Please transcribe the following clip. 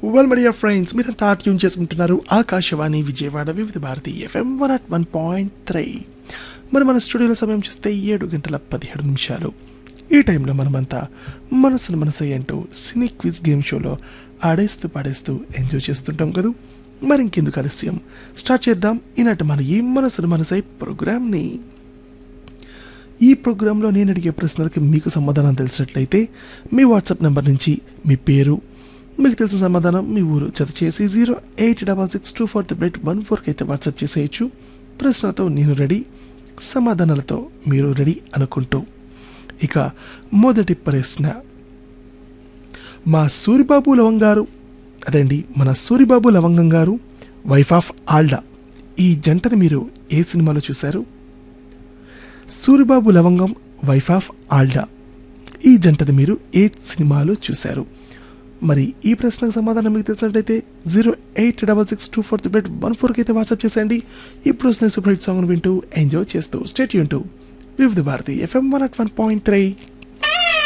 well మడియా friends మీరంతా tune చేసుకుంటున్నారు Akashvani Vijayawada Vividh Bharati FM one at one point three మరి మన స్టూడియోలో సమయం చూస్తే ఏడు గంటల పదిహేడు నిమిషాలు ఈ టైంలో మనమంతా మనసును మనసు అంటూ సినీ క్విజ్ గేమ్ షోలో ఆడేస్తూ పాడేస్తూ ఎంజాయ్ చేస్తుంటాం కదా మరి ఇంకెందుకు ఆలస్యం స్టార్ట్ చేద్దాం ఈనాటి మన ఈ మనసును మనసై ప్రోగ్రామ్ని ఈ ప్రోగ్రాంలో నేను అడిగే ప్రశ్నలకి మీకు సమాధానం తెలిసినట్లయితే మీ వాట్సాప్ నెంబర్ నుంచి మీ పేరు మీకు తెలిసిన సమాధానం మీ ఊరు జత చేసి zero eight double six two four triple eight one ఫోర్కి అయితే వాట్సాప్ చేసేయచ్చు ప్రశ్నలతో నేను రెడీ సమాధానాలతో మీరు రెడీ అనుకుంటూ ఇక మొదటి ప్రశ్న మా సూరిబాబు లవంగ్ గారు అదండి మన సూరిబాబు లవంగం గారు వైఫ్ ఆఫ్ ఆల్డా ఈ జంటని మీరు ఏ సినిమాలో చూశారు సూరిబాబు లవంగం వైఫ్ ఆఫ్ ఆల్డా ఈ జంటను మీరు ఏ సినిమాలో చూశారు మరి ఈ ప్రశ్నకు సమాధానం మీకు తెలిసినట్లయితే zero eight double six two four triple one ఫోర్కి అయితే వాట్సాప్ చేసేయండి ఈ ప్రశ్న సూపర్ హిట్ సాంగ్ వింటూ ఎంజాయ్ చేస్తూ స్టేట్ యూన్ Vividh Bharati FM one at one point three